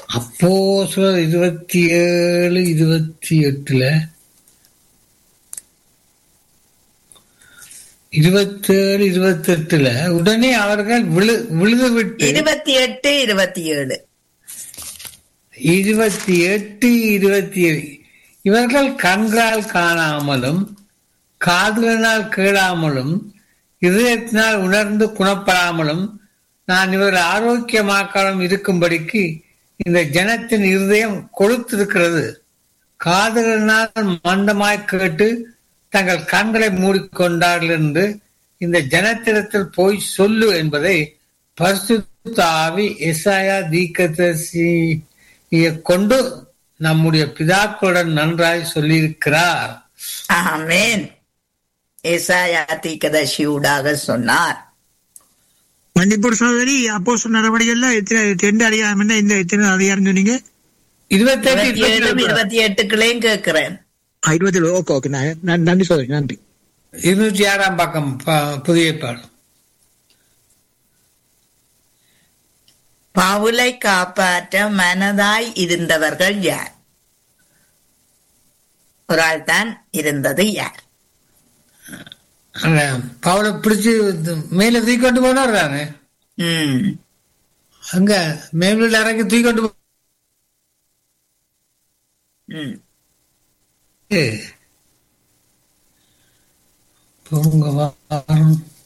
அப்போ இருபத்தி ஏழு இருபத்தி எட்டுல இருபத்தேழு இருபத்தி எட்டுல உடனே அவர்கள் விழு விழுது விட்டு இருபத்தி எட்டு இருபத்தி ஏழு இருபத்தி எட்டு இருபத்தி ஏழு இவர்கள் கண்களால் காணாமலும் காதுகளினால் கேளாமலும் இதயத்தினால் உணர்ந்து குணப்படாமலும் நான் இவர் ஆரோக்கியமாக்காலும் இருக்கும்படிக்கு இந்த ஜனத்தின் இருதயம் கொழுத்திருக்கிறது காதுகளினால் மந்தமாய் கேட்டு தங்கள் கண்களை மூடிக்கொண்டார்கள் என்று இந்த ஜனத்திடத்தில் போய் சொல்லு என்பதை பரிசுத்த ஆவி எசாயா தீக்கதரிசியை கொண்டு நம்முடைய பிதாக்களுடன் நன்றாய் சொல்லியிருக்கிறார் ஆமென் ஏசாயா தீர்க்கதரிசியூடாக சொன்னார் மன்னிப்பூர் சகோதரி அப்போ சொன்ன நடவடிக்கைகள்ல எத்தனை ரெண்டு அதிகாரம் என்ன இந்த எத்தனை அதிகாரம் சொன்னீங்க இருபத்தெட்டு இருபத்தி ஏழு இருபத்தி இருபத்தி எட்டுக்குள்ளேயும் கேட்கிறேன் ஆ, இருபத்தி ஏழு ஓகே ஓகே நான் நன்- நன்றி சகோதரி நன்றி இருநூற்றி ஆறாம் பக்கம் ப- புதிய பாடம் பவுலை காப்பாற்ற மனதாய் இருந்தவர்கள் யார் ஒரு ஆள் தான் இருந்தது யார் அந்த பவுலை பிடிச்சு மேல தூக்கி கொண்டு போனார் தானே ம் அங்க மேலுள்ள இறங்கி தூக்கி கொண்டு போ- ம் ஏ. போங்க வாரம்